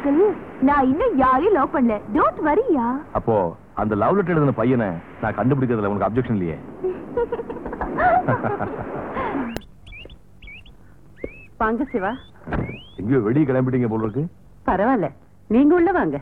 Uncle நான் இன்னும் யாரையும் லவ் பண்ணல டோன்ட் வரியா அப்போ அந்த லவ் லெட்டர் எழுதின பையனை நான் கண்டுபிடிக்கிறதுல உனக்கு அப்ஜெக்ஷன் இல்லையே வாங்க சிவா எங்கேயோ வெளியே கிளம்பிட்டீங்க போல இருக்கு பரவாயில்ல நீங்க உள்ள வாங்க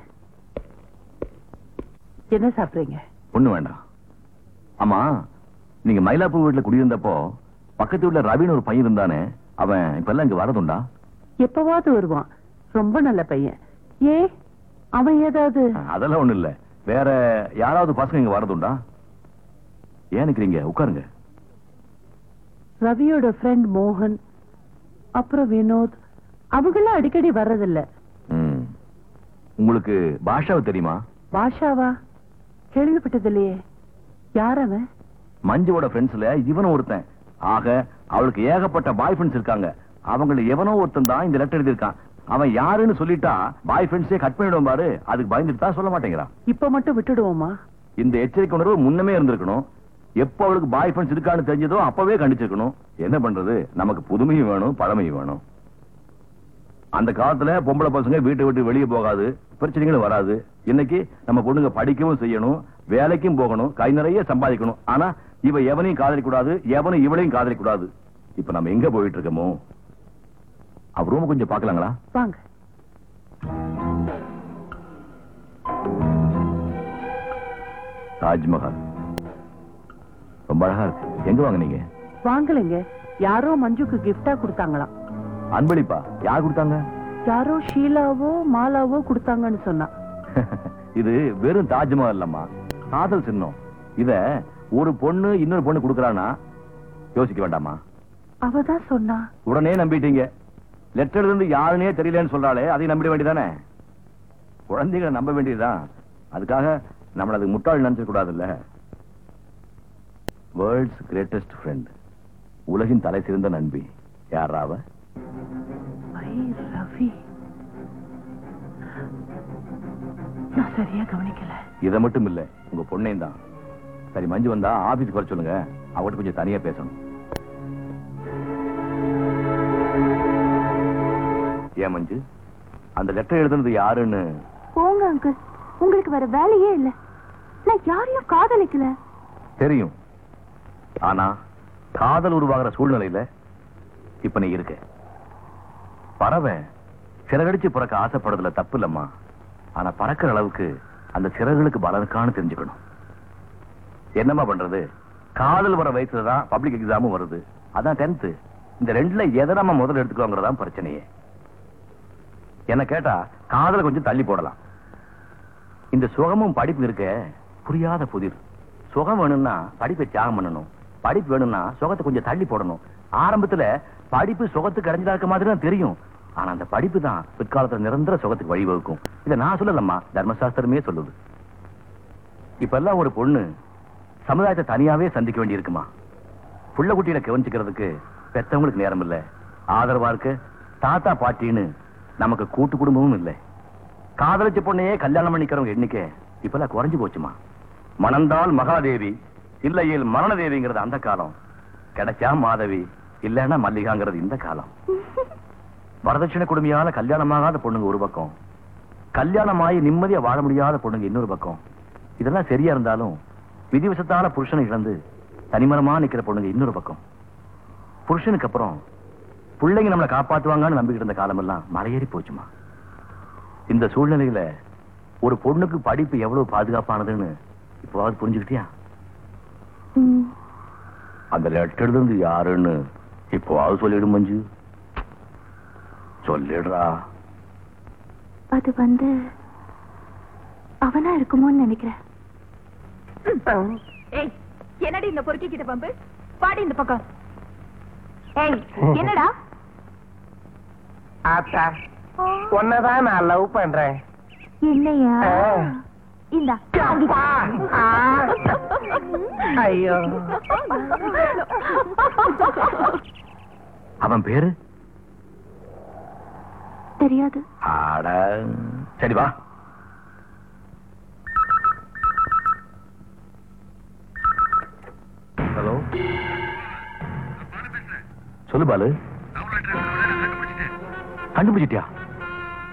என்ன சாப்பிடுறீங்க ஒண்ணு வேண்டாம் ஆமா நீங்க மயிலாப்பூர் வீட்டுல குடியிருந்தப்போ பக்கத்து வீட்டுல ரவின்னு ஒரு பையன் இருந்தானே அவன் இப்ப எல்லாம் இங்க வரதுண்டா எப்பவாவது வருவான் ரொம்ப நல்ல பையன் ஏ அவன் ஏதாவது அதெல்லாம் ஒண்ணு இல்ல வேற யாராவது பசங்க இங்க வரதுண்டா ஏன் நிக்கிறீங்க உட்காருங்க ரவியோட ஃப்ரெண்ட் மோகன் அப்புறம் வினோத் அவங்கெல்லாம் அடிக்கடி வர்றதில்ல ம். உங்களுக்கு பாஷாவை தெரியுமா பாஷாவா கேள்விப்பட்டது இல்லையே யார் அவன் மஞ்சுவோட ஃப்ரெண்ட்ஸ்ல இவனும் ஒருத்தன் ஆக அவளுக்கு ஏகப்பட்ட பாய் ஃப்ரெண்ட்ஸ் இருக்காங்க அவங்கள எவனோ ஒருத்தன் தான் இந்த லெட்டர் எழுதியிருக்கான் அவன் யாருன்னு சொல்லிட்டா பாய் ஃப்ரெண்ட்ஸே கட் பண்ணிடுவோம் பாரு அதுக்கு பயந்துட்டு தான் சொல்ல மாட்டேங்கிறான் இப்ப மட்டும் விட்டுடுவோமா இந்த எச்சரிக்கை உணர்வு முன்னமே இருந்திருக்கணும் எப்ப அவளுக்கு பாய் ஃப்ரெண்ட்ஸ் இருக்கான்னு தெரிஞ்சதோ அப்பவே கண்டிச்சிருக்கணும் என்ன பண்றது நமக்கு புதுமையும் வேணும் பழமையும் வேணும் அந்த காலத்துல பொம்பளை பசங்க வீட்டை விட்டு வெளியே போகாது பிரச்சனைகளும் வராது இன்னைக்கு நம்ம பொண்ணுங்க படிக்கவும் செய்யணும் வேலைக்கும் போகணும் கை நிறைய சம்பாதிக்கணும் ஆனா இவ எவனையும் காதலிக்க கூடாது எவனும் இவளையும் காதலிக்க கூடாது இப்ப நம்ம எங்க போயிட்டு இருக்கோமோ அவ ரூம் கொஞ்சம் பாக்கலாங்களா வாங்க தாஜ்மஹால் ரொம்ப அழகா இருக்கு எங்க வாங்குனீங்க வாங்கலைங்க யாரோ மஞ்சுக்கு கிஃப்டா கொடுத்தாங்களாம் அன்பளிப்பா யார் கொடுத்தாங்க யாரோ ஷீலாவோ மாலாவோ கொடுத்தாங்கன்னு சொன்னா இது வெறும் தாஜ்மஹால் இல்லம்மா காதல் சின்னம் இத ஒரு பொண்ணு இன்னொரு பொண்ணு கொடுக்கறானா யோசிக்க வேண்டாமா அவ தான் சொன்னா உடனே நம்பிட்டீங்க லெட்டர் இருந்து யாருனே தெரியலன்னு சொல்றாளே அதையும் நம்பிட வேண்டியதானே குழந்தைகளை நம்ப வேண்டியதுதான் அதுக்காக நம்மள அது முட்டாள் நினைச்ச கூடாதுல்ல வேர்ல்ட்ஸ் கிரேட்டஸ்ட் ஃப்ரெண்ட் உலகின் தலை சிறந்த நண்பி யாராவ ஐ, ரவி நான் சரியா கவனிக்கல இதை மட்டும் இல்ல உங்க பொண்ணையும் தான் சரி மஞ்சு வந்தா ஆபீஸ்க்கு வர சொல்லுங்க அவட்ட கொஞ்சம் தனியா பேசணும் ஏன் மஞ்சு அந்த லெட்டர் எழுதுனது யாருன்னு போங்க அங்கிள் உங்களுக்கு வேற வேலையே இல்ல நான் யாரையும் காதலிக்கல தெரியும் ஆனா காதல் உருவாகிற சூழ்நிலையில இப்ப நீ இருக்க பறவை சிறகடிச்சு பிறக்க ஆசைப்படுறதுல தப்பு இல்லம்மா ஆனா பறக்கிற அளவுக்கு அந்த சிறகுகளுக்கு பலம் இருக்கான்னு தெரிஞ்சுக்கணும் என்னம்மா பண்றது காதல் வர வயசுல தான் பப்ளிக் எக்ஸாமும் வருது அதான் டென்த் இந்த ரெண்டுல எதை நம்ம முதல்ல எடுத்துக்கோங்கிறதான் பிரச்சனையே என்ன கேட்டா காதலை கொஞ்சம் தள்ளி போடலாம் இந்த சுகமும் படிப்பு இருக்க புரியாத புதிர் சுகம் வேணும்னா படிப்பை தியாகம் பண்ணணும் படிப்பு வேணும்னா சுகத்தை கொஞ்சம் தள்ளி போடணும் ஆரம்பத்துல படிப்பு சுகத்துக்கு அடைஞ்சதா இருக்க மாதிரி தான் தெரியும் ஆனா அந்த படிப்பு தான் பிற்காலத்துல நிரந்தர சுகத்துக்கு வழிவகுக்கும் இதை நான் சொல்லலம்மா தர்மசாஸ்திரமே சொல்லுது இப்ப எல்லாம் ஒரு பொண்ணு சமுதாயத்தை தனியாவே சந்திக்க வேண்டி இருக்குமா புள்ள குட்டியில கவனிச்சுக்கிறதுக்கு பெத்தவங்களுக்கு நேரம் இல்ல ஆதரவா இருக்கு தாத்தா பாட்டின்னு நமக்கு கூட்டு குடும்பமும் இல்லை காதலிச்ச பொண்ணையே கல்யாணம் பண்ணிக்கிறவங்க எண்ணிக்கை இப்பெல்லாம் குறைஞ்சு போச்சுமா மணந்தால் மகாதேவி இல்லையில் மரணதேவிங்கிறது அந்த காலம் கிடைச்சா மாதவி இல்லைன்னா மல்லிகாங்கிறது இந்த காலம் வரதட்சணை கொடுமையால கல்யாணமாகாத பொண்ணுங்க ஒரு பக்கம் கல்யாணமாயி நிம்மதியா வாழ முடியாத பொண்ணுங்க இன்னொரு பக்கம் இதெல்லாம் சரியா இருந்தாலும் விதிவசத்தால புருஷனை இழந்து தனிமரமா நிக்கிற பொண்ணுங்க இன்னொரு பக்கம் புருஷனுக்கு அப்புறம் பிள்ளைங்க நம்மளை காப்பாத்துவாங்கன்னு நம்பிக்கிட்டு இருந்த காலமெல்லாம் மலையேறி போச்சுமா இந்த சூழ்நிலையில ஒரு பொண்ணுக்கு படிப்பு எவ்வளவு பாதுகாப்பானதுன்னு இப்போவாது புரிஞ்சுக்கிட்டியா ம், அந்த லெட்டர் இருந்து யாருன்னு இப்போவாது சொல்லிடு மஞ்சு சொல்லிடுறா அது வந்து அவனா இருக்குமோன்னு நினைக்கிறேன் ஏய் என்னடி இந்த பொறுக்கி கிட்ட பம்பு பாடி இந்த பக்கம் ஏய் என்னடா ஆத்தா உன்னதான் நான் லவ் பண்றேன் என்னையா ஆ. இந்தா அப்பா. ஆ. ஐயோ அவன் பேரு தெரியாது ஆட சரி வா ஹலோ சொல்லு பாலு கண்டுபிடிச்சிட்டியா